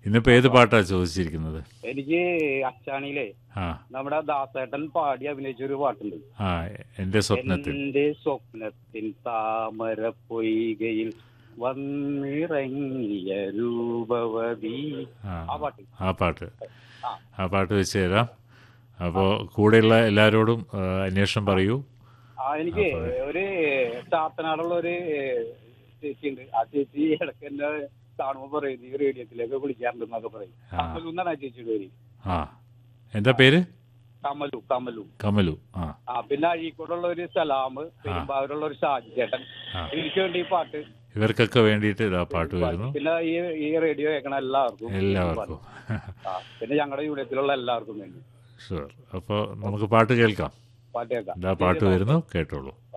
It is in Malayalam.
ഇന്നിപ്പോൾ ഏത് പാട്ടാണ് ചോദിച്ചിരിക്കുന്നത് എനിക്ക് അച്ചാണിയിലെ ആ നമ്മുടെ ദാസേട്ടൻ പാടി അഭിനയിച്ച ഒരു പാട്ടുണ്ട് ആ എൻ്റെ സ്വപ്നത്തിൽ എന്റെ സ്വപ്നത്തിൻ താമര പൊയ്കയിൽ വന്നിറങ്ങിയ രൂപവതി ആ ആ പാട്ട് ആ പാട്ട് ആ. ആ പാട്ട് വെച്ച് തരാം അപ്പോൾ കൂടെയുള്ള എല്ലാവരോടും ആ, അന്വേഷണം പറയൂ ആ എനിക്ക് ഒരു ചാത്തനാടുള്ള ഒരു ചേച്ചി ഉണ്ട് ആ ചേച്ചി ഇടയ്ക്ക് എന്നെ കാണുമ്പോ പറയും നീ റേഡിയത്തിലേക്ക് വിളിക്കാറുണ്ടെന്നൊക്കെ പറയും ആ. കമലു എന്നാണ് ആ ചേച്ചിയുടെ പേര് ആ എന്താ പേര് കമലു കമലു കമലു ആ ആ പിന്നെ അഴീക്കോടുള്ള ഒരു സലാമ് പെരുമ്പാവൂരുള്ള ഒരു ഷാജി ചേട്ടൻ ആ. എനിക്ക് വേണ്ടി ഈ പാട്ട് ഇവർക്കൊക്കെ വേണ്ടിയിട്ട് ഇതാ പാട്ട് വരുന്നു പിന്നെ ഈ ഈ റേഡിയോ കേൾക്കണ എല്ലാവർക്കും എല്ലാവർക്കും ആ, പിന്നെ ഞങ്ങളുടെ യൂണിയത്തിലുള്ള എല്ലാവർക്കും വേണ്ടി ഷുവർ അപ്പോൾ നമുക്ക് പാട്ട് കേൾക്കാം പാട്ട് കേൾക്കാം ഇതാ പാട്ട് വരുന്നു കേട്ടോളൂ